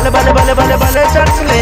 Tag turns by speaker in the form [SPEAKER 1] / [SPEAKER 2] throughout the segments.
[SPEAKER 1] బల బల బల బల బల ఛాన్సులే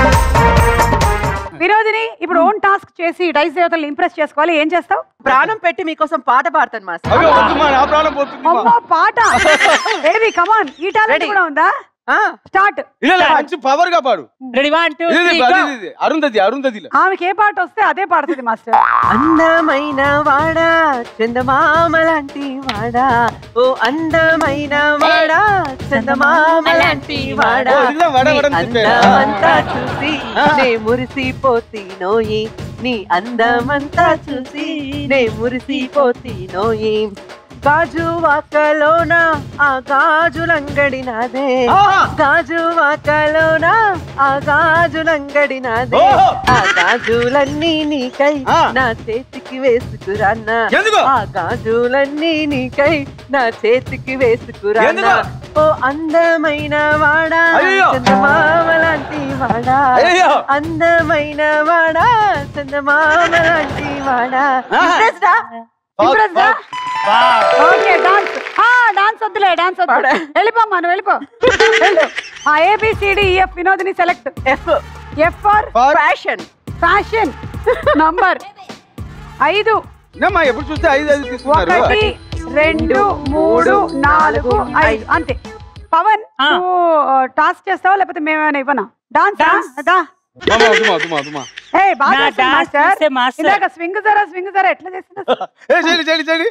[SPEAKER 2] వినోదిని ఇప్పుడు ఓన్ టాస్క్ చేసి డైస్ దేవతలు ఇంప్రెస్ చేసుకోవాలి ఏం చేస్తావు
[SPEAKER 3] ప్రాణం పెట్టి మీకోసం పాట పాడతాను మాస్టర్
[SPEAKER 4] అవి వద్దు మా నా ప్రాణం పోతుంది మా.
[SPEAKER 2] అమ్మో పాట ఏది కమాన్ ఈ టాలెంట్
[SPEAKER 3] Ready.
[SPEAKER 2] కూడా ఉందా స్టార్ట్
[SPEAKER 4] ఇలా ఇలా మంచి పవర్ గా పాడు
[SPEAKER 5] రెడీ వన్ టూ
[SPEAKER 4] ఇది,
[SPEAKER 5] త్రీ
[SPEAKER 4] ఇది, అది, ఇది. అరుంధతి అరుంధతి
[SPEAKER 2] ఆమెకి ఏ పాట వస్తే అదే పాడుతుంది మాస్టర్
[SPEAKER 3] అందమైన వాడా చందమామ లాంటి వాడా ఓ అందమైన వాడా చందమామ లాంటి వాడా
[SPEAKER 4] ఓ, ఇదిగో వడ, వడ అని
[SPEAKER 3] నీ
[SPEAKER 4] చెప్పారా?
[SPEAKER 3] అందమంతా చూసి నే మురిసిపోతీనోయి నీ అందమంతా చూసి నే మురిసిపోతీనోయి గాజు వాకలోన ఆ గాజులంగడి నాదే
[SPEAKER 4] ఆహా!
[SPEAKER 3] గాజు వాకలోన ఆ గాజులంగడి నాదే
[SPEAKER 4] ఓహో!
[SPEAKER 3] ఆ గాజులన్నీ నీకై
[SPEAKER 4] ఆ.
[SPEAKER 3] నా చేతికి వేసుకురాన్నా
[SPEAKER 4] ఎందుకు?
[SPEAKER 3] ఆ గాజులన్నీ నీకై నా చేతికి వేసుకురాన్నా
[SPEAKER 4] ఎందుకు?
[SPEAKER 3] ఓ అందమైన వాడా
[SPEAKER 4] అయ్యో!
[SPEAKER 3] చందమామ లాంటి వాడా
[SPEAKER 4] అయ్యో!
[SPEAKER 3] అందమైన వాడా చందమామ లాంటి వాడా
[SPEAKER 4] ఆహా.
[SPEAKER 3] Impressed ఆ?
[SPEAKER 2] ఇంప్రెస్ ఓకే డాన్స్ ఆ డాన్స్ వద్దులే డాన్స్ వద్దు
[SPEAKER 3] పాడా.
[SPEAKER 2] వెళ్ళిపోమ్మా నువ్వు వెళ్ళిపో వెళ్ళు ఆ ABCDF Vinodini select
[SPEAKER 3] F
[SPEAKER 2] F for
[SPEAKER 4] for
[SPEAKER 3] fashion
[SPEAKER 2] fashion number ఐదు
[SPEAKER 4] ఏమ్మా, ఎప్పుడు చూస్తే ఐదు ఐదు తీసుకున్నారు
[SPEAKER 2] ఒకటి రెండు మూడు నాలుగు ఐదు అంతే పవన్
[SPEAKER 5] ఆ.
[SPEAKER 2] నువ్వు టాస్క్ చేస్తావా లేకపోతే మేమేమైనా ఇవ్వనా డాన్స్
[SPEAKER 5] Dance.
[SPEAKER 2] దా
[SPEAKER 4] అమ్మా, వద్దుమా, వద్దుమా, వద్దుమా.
[SPEAKER 2] ఏ బాగా
[SPEAKER 5] నా
[SPEAKER 2] చేస్తుంది
[SPEAKER 5] dance
[SPEAKER 2] మాస్టర్
[SPEAKER 5] చూస్తే మాస్టర్.
[SPEAKER 2] ఇందాక స్వింగ్ జరా స్వింగ్ జరా ఎట్లా చేసిందా
[SPEAKER 4] ఏ, చేయండి చేయండి చేయండి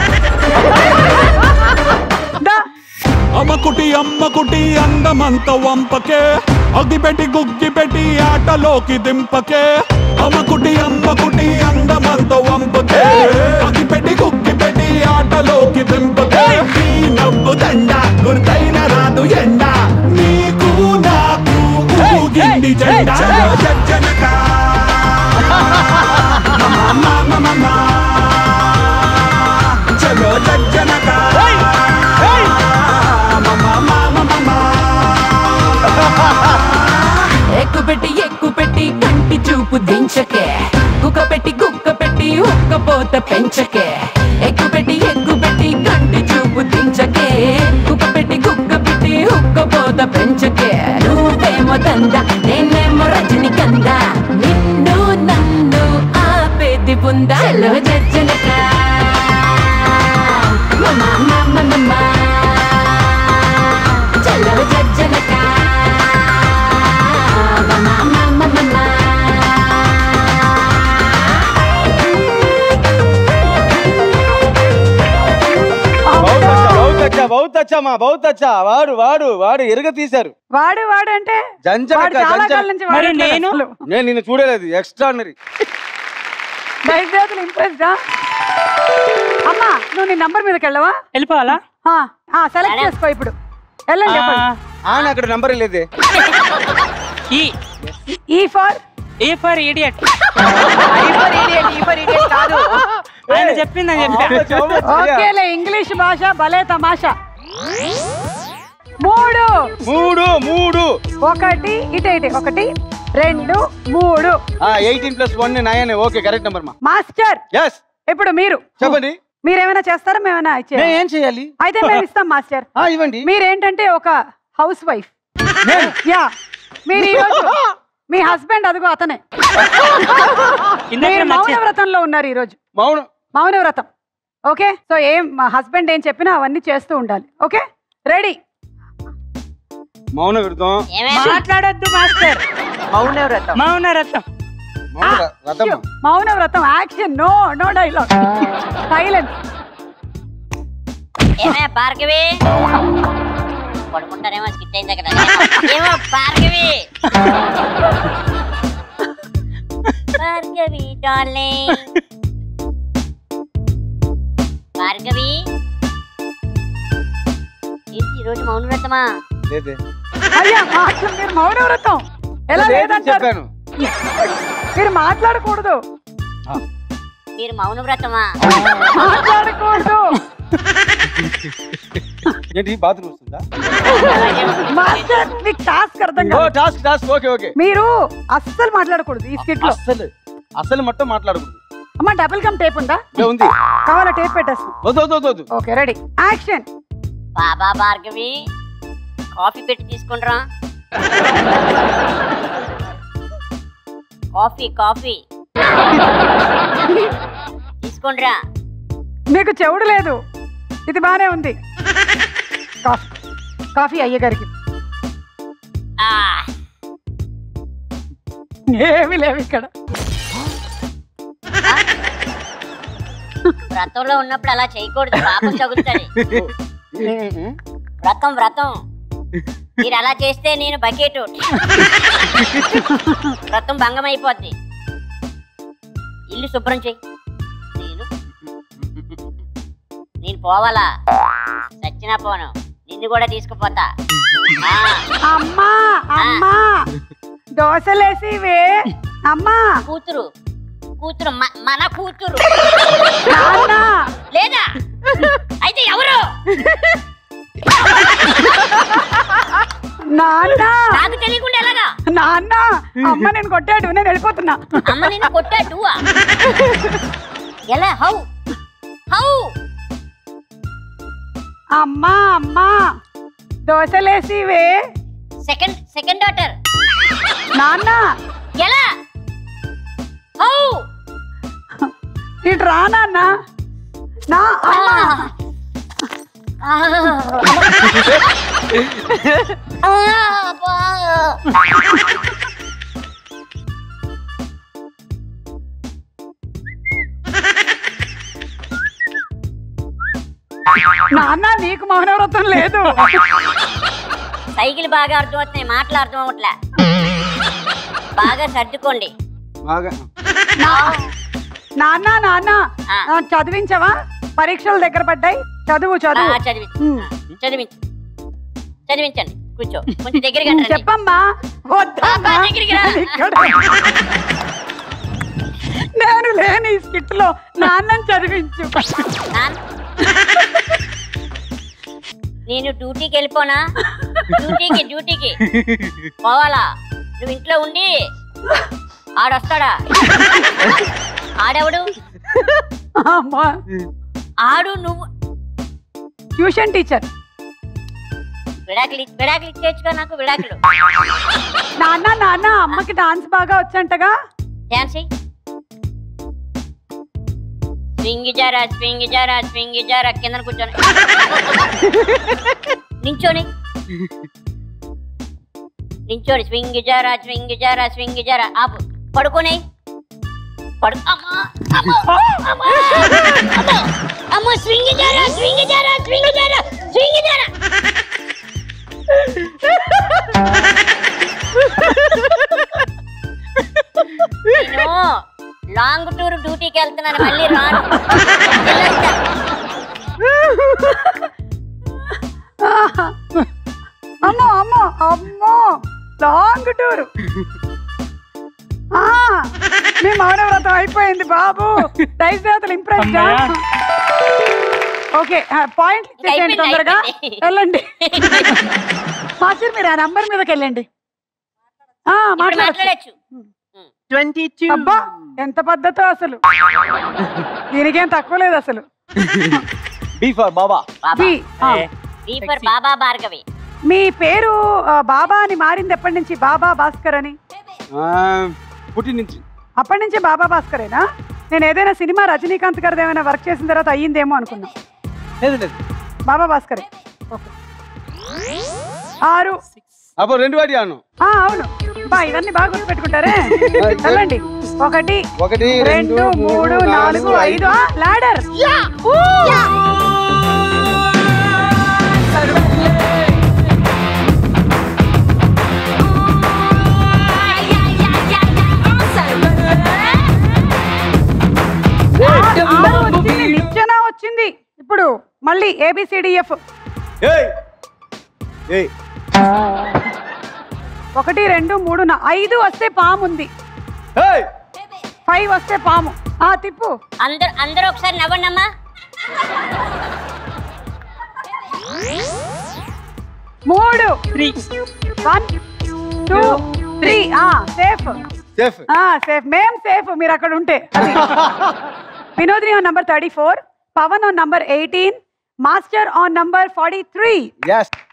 [SPEAKER 2] దా
[SPEAKER 6] అమ్మకుటి అమ్మకుటి అందమంత వంపకే అగ్గిపెట్టి గుగ్గిపెట్టి ఆటలోకి దింపకే అమ్మకుటి అమ్మకుటి అందమంత వంపకే అగ్గిపెట్టి గుగ్గిపెట్టి ఆటలోకి దింపకే ఈ నవ్వు దండ గుర్తైన రాదు ఎండ నీకు నాకు ఊగింది జెండ జజ్జనక చలో జజ్జనక
[SPEAKER 7] ఎక్కు పెట్టి ఎక్కు పెట్టి కంటి చూపు దించకే కుక్క పెట్టి కుక్క పెట్టి ఉక్కపోత పెంచకే ఎక్కు పెట్టి ఎక్కు పెట్టి కంటి చూపు దించకే కుక్క పెట్టి కుక్క పెట్టి ఉక్కపోత పెంచకే నువ్వేమో దంద నేనేమో రజని కంద నిన్ను నన్ను ఆపేది ఉందా చలో జజ్జనక మమా మమ మమ చలో జజ్జనక మమా మమ మమ
[SPEAKER 4] బహుత్ అచ్చా, బహుత్ అచ్చా, బహుత్ అచ్చా మా బహుత్ అచ్చా వాడు వాడు వాడు ఎరగ తీశారు
[SPEAKER 2] వాడు వాడు అంటే
[SPEAKER 4] జంజనక,
[SPEAKER 2] వాడు చాలా
[SPEAKER 4] జంజనక.
[SPEAKER 2] కాలం నుంచి
[SPEAKER 5] మరి
[SPEAKER 2] వాడట్లేదు
[SPEAKER 5] నేను?
[SPEAKER 2] అసలు.
[SPEAKER 4] నేను నిన్ను చూడలేదు ఎక్స్ట్రానరీ
[SPEAKER 2] డైస్ దేవతలు ఇంప్రెస్డ్ అమ్మా నువ్వు నీ నంబర్ మీదకి వెళ్ళవా
[SPEAKER 5] వెళ్ళిపోవాలా
[SPEAKER 2] సెలెక్ట్ చేసుకో ఇప్పుడు వెళ్ళండి చెప్పండి
[SPEAKER 4] ఆయన అక్కడ నంబర్ లేదే
[SPEAKER 5] ఈ
[SPEAKER 2] E for
[SPEAKER 5] A for idiot
[SPEAKER 3] I for idiot, E for idiot కాదు
[SPEAKER 5] ఆయన చెప్పిందని చెప్పా
[SPEAKER 2] ఓకేలే ఇంగ్లీష్ భాష భలే తమాషా మూడు
[SPEAKER 4] మూడు మూడు
[SPEAKER 2] ఒకటి ఇటు ఇటు ఒకటి రెండు మూడు
[SPEAKER 4] eighteen plus one nine okay correct number మా
[SPEAKER 2] మాస్టర్
[SPEAKER 4] ఎస్
[SPEAKER 2] ఇప్పుడు మీరు
[SPEAKER 4] చెప్పండి
[SPEAKER 2] మీరేమైనా చేస్తారా మేమైనా
[SPEAKER 4] నేను
[SPEAKER 2] ఇచ్చే
[SPEAKER 4] ఏం చేయాలి
[SPEAKER 2] అయితే మేము ఇస్తాం మాస్టర్
[SPEAKER 4] ఆ, ఇవ్వండి
[SPEAKER 2] మీరేంటంటే ఒక హౌస్ వైఫ్ యా మీరు ఈరోజు మీ హస్బెండ్ అదిగో అతనే
[SPEAKER 5] ఇందాక
[SPEAKER 2] మీరు మౌన
[SPEAKER 5] నచ్చింది.
[SPEAKER 2] వ్రతంలో ఉన్నారు ఈరోజు
[SPEAKER 4] మౌనం
[SPEAKER 2] మౌన వ్రతం ఓకే సో ఏం మా హస్బెండ్ ఏం చెప్పినా అవన్నీ చేస్తూ ఉండాలి ఓకే రెడీ
[SPEAKER 4] మౌన విరుద్ధం
[SPEAKER 5] మాట్లాడొద్దు మాస్టర్
[SPEAKER 3] మౌన వ్రతం
[SPEAKER 5] మౌన రథం
[SPEAKER 4] మౌన ర- రథం
[SPEAKER 2] మౌన వ్రతం action no no dialogue silence
[SPEAKER 8] ఏమే భార్గవి పడుకుంటారేమో స్కిట్ అయింది కదా ఏమో భార్గవి భార్గవి డార్లింగ్ భార్గవి ఏంటి ఈరోజు మౌన వ్రతమా
[SPEAKER 4] లేదే
[SPEAKER 2] అయ్యా మాట్లా మీరు మౌన వ్రతం ఎలా
[SPEAKER 4] లేదని
[SPEAKER 2] లేదంటారు
[SPEAKER 4] చెప్పాను
[SPEAKER 2] మీరు మాట్లాడకూడదు
[SPEAKER 8] మీరు మౌన వ్రతమా
[SPEAKER 2] మాట్లాడకూడదు
[SPEAKER 4] ఏంటి బాత్రూమ్ వస్తుందా
[SPEAKER 2] మాస్టర్ మీకు టాస్క్ అర్థం
[SPEAKER 4] ఓ
[SPEAKER 2] కాదు
[SPEAKER 4] టాస్క్ టాస్క్ ఓకే ఓకే
[SPEAKER 2] మీరు అస్సలు మాట్లాడకూడదు ఈ స్కిట్ లో
[SPEAKER 4] అసలు అసలు మొత్తం మాట్లాడకూడదు
[SPEAKER 2] అమ్మ డబుల్ కమ్ టేప్ ఉందా
[SPEAKER 4] ఇదే ఉంది
[SPEAKER 2] కావాలా టేప్ పెట్టేస్తాం
[SPEAKER 4] వద్దు వద్దు వద్దు, వద్దు
[SPEAKER 2] ఓకే రెడీ యాక్షన్
[SPEAKER 8] బాబా భార్గవి కాఫీ పెట్టి తీసుకుంటారా కాఫీ కాఫీ తీసుకోండిరా
[SPEAKER 2] మీకు చెవుడు లేదు ఇది బానే ఉంది కాఫీ కాఫీ అయ్య గారికి
[SPEAKER 8] ఆ,
[SPEAKER 2] ఏమీ లేవు ఇక్కడ
[SPEAKER 8] వ్రతంలో ఉన్నప్పుడు అలా చేయకూడదు పాపం తగులుతుంది వ్రతం వ్రతం మీరు అలా చేస్తే నేను బకెట్ వ్రతం భంగం అయిపోద్ది ఇల్లు శుభ్రం చెయ్యి నేను నేను పోవాలా చచ్చినా పోను నిన్ను కూడా తీసుకుపోతా ఆ,
[SPEAKER 2] అమ్మా అమ్మా దోశలేసి ఇవే అమ్మా
[SPEAKER 8] కూతురు కూతురు మ- మన కూతురు
[SPEAKER 2] నాన్న
[SPEAKER 8] లేదా అయితే ఎవరు
[SPEAKER 2] నాన్న
[SPEAKER 8] నాకు తెలియకుండా ఎలాగా
[SPEAKER 2] నాన్న అమ్మ నేను కొట్టాడు నేను వెళ్ళిపోతున్నా
[SPEAKER 8] అమ్మ నిన్ను కొట్టాడు ఎలా హౌ హౌ
[SPEAKER 2] అమ్మా అమ్మా దోశలేసి ఇవే
[SPEAKER 8] సెకండ్ సెకండ్ డాటర్
[SPEAKER 2] నాన్న
[SPEAKER 8] ఎలా హౌ
[SPEAKER 2] ఇటు రా నాన్న నా అమ్మ నాన్న నీకు మౌనవ్రతం లేదు
[SPEAKER 8] సైకిల్ బాగా అర్థమవుతున్నాయి మాటలు అర్థం అవట్లే బాగా సర్దుకోండి
[SPEAKER 4] బాగా
[SPEAKER 2] నా- నాన్న నాన్న
[SPEAKER 8] ఆ.
[SPEAKER 2] ఆ, చదివించవా పరీక్షలు దగ్గర పడ్డాయి చదువు
[SPEAKER 8] ఆ,
[SPEAKER 2] చదువు
[SPEAKER 8] చదివించు
[SPEAKER 2] ఉమ్.
[SPEAKER 8] చదివించు చదివించండి కూర్చో కొంచెం దగ్గరగా రండి.
[SPEAKER 2] చెప్పమ్మా వద్దా
[SPEAKER 8] అమ్మా, దగ్గరికి రా.
[SPEAKER 2] నేను ఇక్కడ. నేను లేని ఈ స్కిట్ లో నాన్నని చదివించు
[SPEAKER 8] నాన్న. నేను డ్యూటీకి వెళ్ళిపోనా డ్యూటీకి డ్యూటీకి పోవాలా నువ్వు ఇంట్లో ఉండి ఆడొస్తాడా ఆడెవడు
[SPEAKER 2] అమ్మా
[SPEAKER 8] ఆడు నువ్వు
[SPEAKER 2] ట్యూషన్ టీచర్
[SPEAKER 8] విడాకులు ఇ- విడాకులు ఇచ్చేచ్చుగా నాకు విడాకులు
[SPEAKER 2] నాన్న నాన్న అమ్మకి డాన్స్ బాగా వచ్చంటగా
[SPEAKER 8] డ్యాన్స్ స్వింగ్ జారా స్వింగ్ జారా స్వింగ్ జారా కింద కూర్చొని నించోని నించోని స్వింగ్ జారా స్వింగ్ జారా స్వింగ్ జారా ఆపు పడుకోని పడు అమ్మా అమ్మా అమ్మా అమ్మా అమ్మా స్వింగ్ జారా స్వింగ్ జారా స్వింగ్ జారా స్వింగ్ జారా నేను లాంగ్ టూర్ డ్యూటీకి వెళ్తున్నాను మళ్ళీ రాను వెళ్ళొస్తా.
[SPEAKER 2] అమ్మో అమ్మో అమ్మో లాంగ్ టూర్ మీ మౌనవ్రతం అయిపోయింది బాబు దైవ దేవతలు ఇంప్రెస్ ఓకే పాయింట్ ఇచ్చేయండి
[SPEAKER 8] అయిపోయింది,
[SPEAKER 2] తొందరగా
[SPEAKER 8] అయిపోయింది.
[SPEAKER 2] వెళ్ళండి మాస్టర్ మీరు ఆ నంబర్ మీదకి వెళ్ళండి ఆ,
[SPEAKER 8] ఇప్పుడు
[SPEAKER 2] మాట్లాడచ్చు
[SPEAKER 8] మాట్లాడచ్చు
[SPEAKER 3] ట్వంటీ టూ
[SPEAKER 2] అబ్బా ఎంత పద్ధతో అసలు దీనికేం తక్కువ లేదు అసలు
[SPEAKER 4] బీ ఫర్ బాబా
[SPEAKER 8] బాబా
[SPEAKER 2] బి, ఆ.
[SPEAKER 8] బీ ఫర్ బాబా భార్గవి
[SPEAKER 2] మీ పేరు ఆ, బాబా అని మారింది ఎప్పటి నుంచి బాబా భాస్కర్ అని
[SPEAKER 4] పుట్టి నుంచి
[SPEAKER 2] అప్పటి నుంచి బాబా భాస్కరేనా నేను ఏదైనా సినిమా రజనీకాంత్ గారిది ఏమైనా వర్క్ చేసిన తర్వాత అయ్యిందేమో అనుకున్నా
[SPEAKER 4] లేదు లేదు
[SPEAKER 2] బాబా భాస్కరే ఓకే ఆరు
[SPEAKER 4] అప్పుడు రెండు వాటి అను
[SPEAKER 2] ఆ, అవును బా ఇవన్నీ బాగా గుర్తుపెట్టుకుంటారే వెళ్ళండి ఒకటి
[SPEAKER 4] ఒకటి
[SPEAKER 2] రెండు మూడు నాలుగు ఐదు లాడర్ వచ్చింది నిచ్చెన వచ్చింది ఇప్పుడు మళ్ళీ ఏబిసిడిఎఫ్
[SPEAKER 4] ఏయ్ ఏయ్
[SPEAKER 2] ఒకటి రెండు మూడు నా- ఐదు వస్తే పాము ఉంది
[SPEAKER 4] ఏయ్
[SPEAKER 2] ఫైవ్ వస్తే పాము ఆ తిప్పు
[SPEAKER 8] అందరు అందరూ ఒకసారి నవ్వండి అమ్మా
[SPEAKER 2] మూడు
[SPEAKER 5] త్రీ
[SPEAKER 2] వన్ టూ త్రీ ఆ సేఫ్
[SPEAKER 4] సేఫ్
[SPEAKER 2] ఆ సేఫ్ మేం సేఫ్ మీరు అక్కడ ఉంటే అది. Vinodini on number thirty four Pavan on number eighteen master on number forty three
[SPEAKER 4] yes